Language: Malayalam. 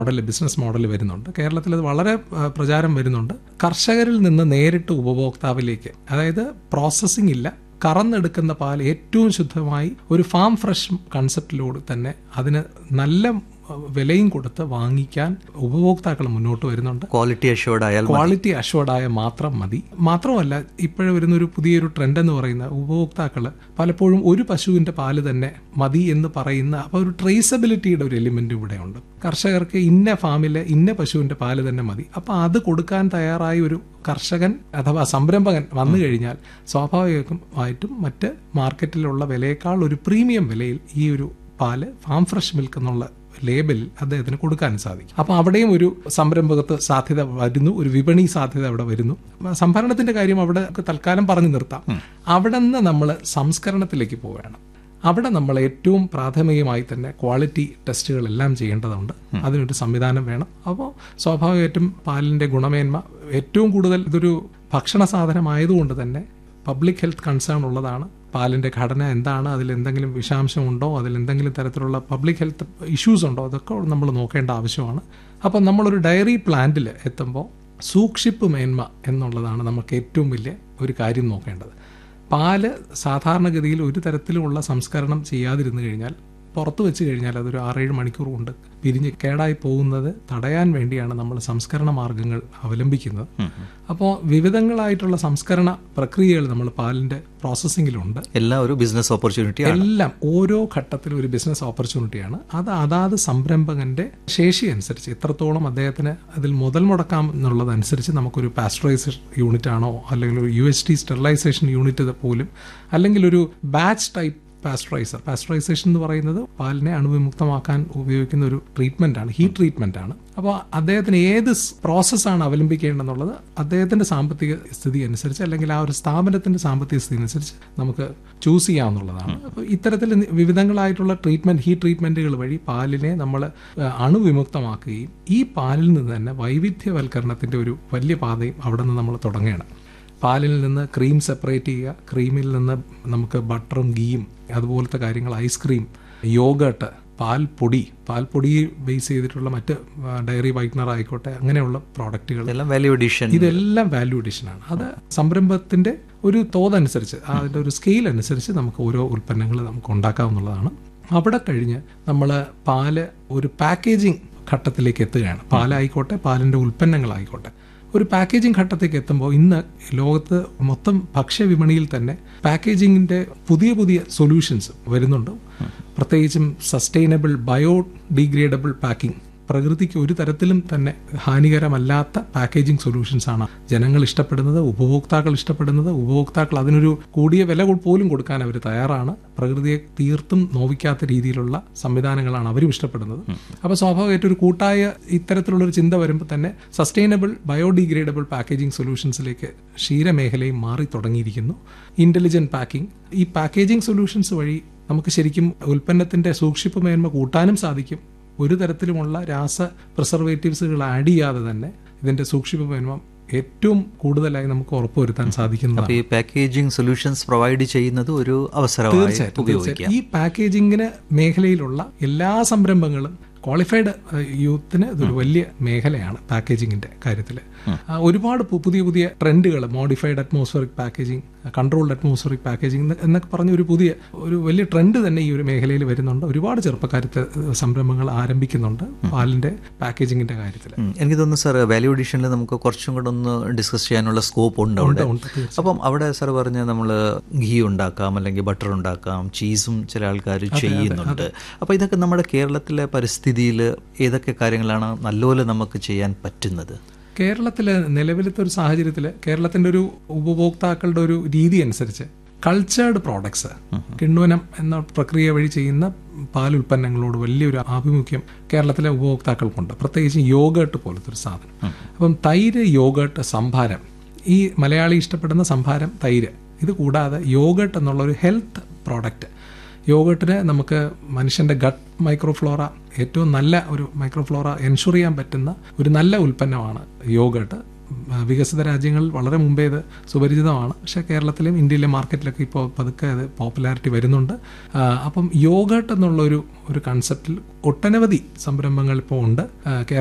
മോഡൽ ബിസിനസ് മോഡൽ വരുന്നുണ്ട് കേരളത്തിൽ അത് വളരെ ആ, പ്രചാരം വരുന്നുണ്ട് കർഷകരിൽ നിന്ന് നേരിട്ട് ഉപഭോക്താവിലേക്ക് അതായത് പ്രോസസ്സിംഗ് ഇല്ല കറന്നെടുക്കുന്ന പാൽ ഏറ്റവും ശുദ്ധമായി ഒരു ഫാം ഫ്രഷ് കൺസെപ്റ്റിലൂടെ തന്നെ അതിന് നല്ല ആ, വിലയും കൊടുത്ത് വാങ്ങിക്കാൻ ഉപഭോക്താക്കൾ മുന്നോട്ട് വരുന്നുണ്ട് ക്വാളിറ്റി അഷ്യോർഡ് ആയാൽ മതി. ക്വാളിറ്റി അഷ്വർഡായ മാത്രം മതി മാത്രമല്ല ഇപ്പോഴും വരുന്ന ഒരു പുതിയൊരു ട്രെൻഡ് എന്ന് പറയുന്ന ഉപഭോക്താക്കൾ പലപ്പോഴും ഒരു പശുവിന്റെ പാല് തന്നെ മതി എന്ന് പറയുന്ന അപ്പോൾ ഒരു ട്രേസബിലിറ്റിയുടെ ഒരു എലിമെന്റ് ഇവിടെ ഉണ്ട് കർഷകർക്ക് ഇന്ന ഫാമിലെ ഇന്ന പശുവിന്റെ പാല് തന്നെ മതി അപ്പോൾ അത് കൊടുക്കാൻ തയ്യാറായ ഒരു കർഷകൻ അഥവാ സംരംഭകൻ വന്നു കഴിഞ്ഞാൽ സ്വാഭാവികമായിട്ടും മറ്റ് മാർക്കറ്റിലുള്ള വിലയേക്കാൾ ഒരു പ്രീമിയം വിലയിൽ ഈ ഒരു പാല് ഫാം ഫ്രഷ് മിൽക്ക് എന്നുള്ള ലേബലിൽ അദ്ദേഹത്തിന് കൊടുക്കാൻ സാധിക്കും അപ്പോൾ അവിടെയും ഒരു സംരംഭകത്വ സാധ്യത വരുന്നു ഒരു വിപണി സാധ്യത അവിടെ വരുന്നു സംഭരണത്തിന്റെ കാര്യം അവിടെ തൽക്കാലം പറഞ്ഞു നിർത്താം അവിടെ നിന്ന് നമ്മൾ സംസ്കരണത്തിലേക്ക് പോവുകയാണ് അവിടെ നമ്മൾ ഏറ്റവും പ്രാഥമികമായി തന്നെ ക്വാളിറ്റി ടെസ്റ്റുകളെല്ലാം ചെയ്യേണ്ടതുണ്ട് അതിനൊരു സംവിധാനം വേണം അപ്പോൾ സ്വാഭാവികമായിട്ടും പാലിന്റെ ഗുണമേന്മ ഏറ്റവും കൂടുതൽ ഇതൊരു ഭക്ഷണ സാധനമായതുകൊണ്ട് തന്നെ പബ്ലിക് ഹെൽത്ത് കൺസേൺ ഉള്ളതാണ് പാലിന്റെ ഘടന എന്താണ് അതിൽ എന്തെങ്കിലും വിഷാംശം ഉണ്ടോ അതിൽ എന്തെങ്കിലും തരത്തിലുള്ള പബ്ലിക് ഹെൽത്ത് ഇഷ്യൂസ് ഉണ്ടോ അതൊക്കെ നമ്മൾ നോക്കേണ്ട ആവശ്യമാണ് അപ്പം നമ്മളൊരു ഡയറി പ്ലാന്റിൽ എത്തുമ്പോൾ സൂക്ഷിപ്പ് മേന്മ എന്നുള്ളതാണ് നമുക്ക് ഏറ്റവും വലിയ ഒരു കാര്യം നോക്കേണ്ടത് പാല് സാധാരണഗതിയിൽ ഒരു തരത്തിലുമുള്ള സംസ്കരണം ചെയ്യാതിരുന്നു കഴിഞ്ഞാൽ പുറത്ത് വെച്ച് കഴിഞ്ഞാൽ അതൊരു ആറേഴ് മണിക്കൂർ കൊണ്ട് പിരിഞ്ഞ് കേടായി പോകുന്നത് തടയാൻ വേണ്ടിയാണ് നമ്മൾ സംസ്കരണ മാർഗങ്ങൾ അവലംബിക്കുന്നത് അപ്പോൾ വിവിധങ്ങളായിട്ടുള്ള സംസ്കരണ പ്രക്രിയകൾ നമ്മൾ പാലിന്റെ പ്രോസസ്സിങ്ങിലുണ്ട് എല്ലാം ഒരു ബിസിനസ് ഓപ്പർച്യൂണിറ്റി ആണ് എല്ലാം ഓരോ ഘട്ടത്തിലും ഒരു ബിസിനസ് ഓപ്പർച്യൂണിറ്റിയാണ് അത് അതാത് സംരംഭകന്റെ ശേഷി അനുസരിച്ച് എത്രത്തോളം അദ്ദേഹത്തിന് അതിൽ മുതൽ മുടക്കാം എന്നുള്ളതനുസരിച്ച് നമുക്കൊരു പാസ്ചറൈസേഷൻ യൂണിറ്റ് ആണോ അല്ലെങ്കിൽ ഒരു U S T sterilization unit പോലും അല്ലെങ്കിൽ ഒരു ബാച്ച് ടൈപ്പ് പാസ്ചറൈസർ പാസ്ചറൈസേഷൻ എന്ന് പറയുന്നത് പാലിനെ അണുവിമുക്തമാക്കാൻ ഉപയോഗിക്കുന്ന ഒരു ട്രീറ്റ്മെന്റ് ആണ് ഹീറ്റ് ട്രീറ്റ്മെന്റ് ആണ് അപ്പോൾ അദ്ദേഹത്തിന് ഏത് പ്രോസസ്സാണ് അവലംബിക്കേണ്ടതെന്നുള്ളത് അദ്ദേഹത്തിന്റെ സാമ്പത്തിക സ്ഥിതി അനുസരിച്ച് അല്ലെങ്കിൽ ആ ഒരു സ്ഥാപനത്തിന്റെ സാമ്പത്തിക സ്ഥിതി അനുസരിച്ച് നമുക്ക് ചൂസ് ചെയ്യാവുന്നതാണ് അപ്പോൾ ഇത്തരത്തിൽ വിവിധങ്ങളായിട്ടുള്ള ട്രീറ്റ്മെന്റ് ഹീറ്റ് ട്രീറ്റ്മെന്റുകൾ വഴി പാലിനെ നമ്മൾ അണുവിമുക്തമാക്കുകയും ഈ പാലിൽ നിന്ന് തന്നെ വൈവിധ്യവൽക്കരണത്തിന്റെ ഒരു വലിയ പാതയും അവിടെ നിന്ന് നമ്മൾ തുടങ്ങുകയാണ് പാലിൽ നിന്ന് ക്രീം സെപ്പറേറ്റ് ചെയ്യുക ക്രീമിൽ നിന്ന് നമുക്ക് ബട്ടറും ഗീയും അതുപോലത്തെ കാര്യങ്ങൾ ഐസ്ക്രീം യോഗട്ട് പാൽപ്പൊടി പാൽപ്പൊടി ബേസ് ചെയ്തിട്ടുള്ള മറ്റ് ഡയറി വൈറ്റ്നർ ആയിക്കോട്ടെ അങ്ങനെയുള്ള പ്രോഡക്റ്റുകൾ ഇതെല്ലാം വാല്യൂ അഡീഷൻ ഇതെല്ലാം വാല്യൂ അഡീഷനാണ് അത് സംരംഭത്തിന്റെ ഒരു തോതനുസരിച്ച് അതിന്റെ ഒരു സ്കെയിൽ അനുസരിച്ച് നമുക്ക് ഓരോ ഉൽപ്പന്നങ്ങൾ നമുക്ക് ഉണ്ടാക്കാവുന്നതാണ് അവിടെ കഴിഞ്ഞ് നമ്മൾ പാല് ഒരു പാക്കേജിംഗ് ഘട്ടത്തിലേക്ക് എത്തുകയാണ് പാലായിക്കോട്ടെ പാലിന്റെ ഉൽപ്പന്നങ്ങളായിക്കോട്ടെ ഒരു പാക്കേജിംഗ് ഘട്ടത്തേക്ക് എത്തുമ്പോൾ ഇന്ന് ലോകത്ത് മൊത്തം ഭക്ഷ്യവിപണിയിൽ തന്നെ പാക്കേജിങ്ങിന്റെ പുതിയ പുതിയ സൊല്യൂഷൻസ് വരുന്നുണ്ട് പ്രത്യേകിച്ചും സസ്റ്റൈനബിൾ ബയോ ഡീഗ്രേഡബിൾ പാക്കിംഗ് പ്രകൃതിക്ക് ഒരു തരത്തിലും തന്നെ ഹാനികരമല്ലാത്ത പാക്കേജിംഗ് സൊല്യൂഷൻസ് ആണ് ജനങ്ങൾ ഇഷ്ടപ്പെടുന്നത് ഉപഭോക്താക്കൾ ഇഷ്ടപ്പെടുന്നത് ഉപഭോക്താക്കൾ അതിനൊരു കൂടിയ വില കൊ- പോലും കൊടുക്കാൻ അവർ തയ്യാറാണ് പ്രകൃതിയെ തീർത്തും നോവിക്കാത്ത രീതിയിലുള്ള സംവിധാനങ്ങളാണ് അവരും ഇഷ്ടപ്പെടുന്നത് അപ്പോൾ സ്വാഭാവികമായിട്ട് ഒരു കൂട്ടായ ഇത്തരത്തിലുള്ള ഒരു ചിന്ത വരുമ്പോൾ തന്നെ സസ്റ്റൈനബിൾ ബയോഡിഗ്രേഡബിൾ പാക്കേജിംഗ് സൊല്യൂഷൻസിലേക്ക് ക്ഷീരമേഖലയും മാറി തുടങ്ങിയിരിക്കുന്നു ഇന്റലിജന്റ് പാക്കിംഗ് ഈ പാക്കേജിംഗ് സൊല്യൂഷൻസ് വഴി നമുക്ക് ശരിക്കും ഉൽപ്പന്നത്തിന്റെ സൂക്ഷിപ്പ് മേന്മ കൂട്ടാനും സാധിക്കും ഒരു തരത്തിലുമുള്ള രാസ പ്രിസർവേറ്റീവ്സുകൾ ആഡ് ചെയ്യാതെ തന്നെ ഇതിന്റെ സൂക്ഷിപ്പ് മേന്മ ഏറ്റവും കൂടുതലായി നമുക്ക് ഉറപ്പുവരുത്താൻ സാധിക്കുന്നതാണ് ഈ പാക്കേജിംഗ് സൊല്യൂഷൻസ് പ്രൊവൈഡ് ചെയ്യുന്നത് ഒരു അവസരമായി തീർച്ചയായിട്ടും ഉപയോഗിക്കാം തീർച്ചയായിട്ടും. ഈ പാക്കേജിങ്ങിന് മേഖലയിലുള്ള എല്ലാ സംരംഭങ്ങളും ക്വാളിഫൈഡ് യൂത്തിന് ഇതൊരു വലിയ മേഖലയാണ് പാക്കേജിങ്ങിന്റെ കാര്യത്തിൽ ഒരുപാട് പു- പുതിയ പുതിയ ട്രെൻഡുകൾ modified atmospheric packaging controlled atmospheric packaging എന്നൊക്കെ പറഞ്ഞ ഒരു പുതിയ ഒരു വലിയ ട്രെൻഡ് തന്നെ ഈ ഒരു മേഖലയിൽ വരുന്നുണ്ട് ഒരുപാട് ചെറുപ്പക്കാരത്തെ സംരംഭങ്ങൾ ആരംഭിക്കുന്നുണ്ട് പാലിന്റെ പാക്കേജിങ്ങിന്റെ കാര്യത്തിൽ ഉം. എനിക്ക് തോന്നുന്നു സാർ വാല്യൂ അഡീഷനിൽ നമുക്ക് കുറച്ചും കൂടെ ഒന്ന് ഡിസ്കസ് ചെയ്യാനുള്ള സ്കോപ്പ് ഉണ്ട് അവിടെ ഉണ്ട്, തീർച്ചയായും. അപ്പം അവിടെ സാർ പറഞ്ഞ നമ്മൾ ഗീ ഉണ്ടാക്കാം അല്ലെങ്കിൽ ബട്ടർ ഉണ്ടാക്കാം ചീസും ചില ആൾക്കാർ ചെയ്യുന്നുണ്ട് അപ്പോൾ ഇതൊക്കെ നമ്മുടെ കേരളത്തിലെ പരിസ്ഥിതിയിൽ ഏതൊക്കെ കാര്യങ്ങളാണ് നല്ലപോലെ നമുക്ക് ചെയ്യാൻ പറ്റുന്നത് കേരളത്തിലെ നിലവിലത്തെ ഒരു സാഹചര്യത്തിൽ കേരളത്തിന്റെ ഒരു ഉപഭോക്താക്കളുടെ ഒരു രീതി അനുസരിച്ച് കൾച്ചേർഡ് പ്രോഡക്ട്സ് കിണ്വനം എന്ന പ്രക്രിയ വഴി ചെയ്യുന്ന പാൽ ഉൽപ്പന്നങ്ങളോട് വലിയൊരു ആഭിമുഖ്യം കേരളത്തിലെ ഉപഭോക്താക്കൾക്കുണ്ട് പ്രത്യേകിച്ച് യോഗേട്ട് പോലത്തെ ഒരു സാധനം അപ്പം തൈര് യോഗേട്ട് സംഭാരം ഈ മലയാളി ഇഷ്ടപ്പെടുന്ന സംഭാരം തൈര് ഇത് കൂടാതെ യോഗേട്ട് എന്നുള്ള ഒരു ഹെൽത്ത് പ്രോഡക്റ്റ് യോഗട്ടിന് നമുക്ക് മനുഷ്യന്റെ ഗട്ട് മൈക്രോഫ്ലോറ ഏറ്റവും നല്ല ഒരു മൈക്രോഫ്ലോറ എൻഷുർ ചെയ്യാൻ പറ്റുന്ന ഒരു നല്ല ഉൽപ്പന്നമാണ് യോഗട്ട് ആ, വികസിത രാജ്യങ്ങളിൽ വളരെ മുമ്പേ ഇത് സുപരിചിതമാണ് പക്ഷേ കേരളത്തിലും ഇന്ത്യയിലെ മാർക്കറ്റിലൊക്കെ ഇപ്പോൾ പതുക്കെ അത് പോപ്പുലാരിറ്റി വരുന്നുണ്ട് ആ, അപ്പം യോഗട്ട് എന്നുള്ള ഒരു ഒരു കൺസെപ്റ്റിൽ ഒട്ടനവധി സംരംഭങ്ങൾ ഇപ്പോൾ ഉണ്ട് ആ,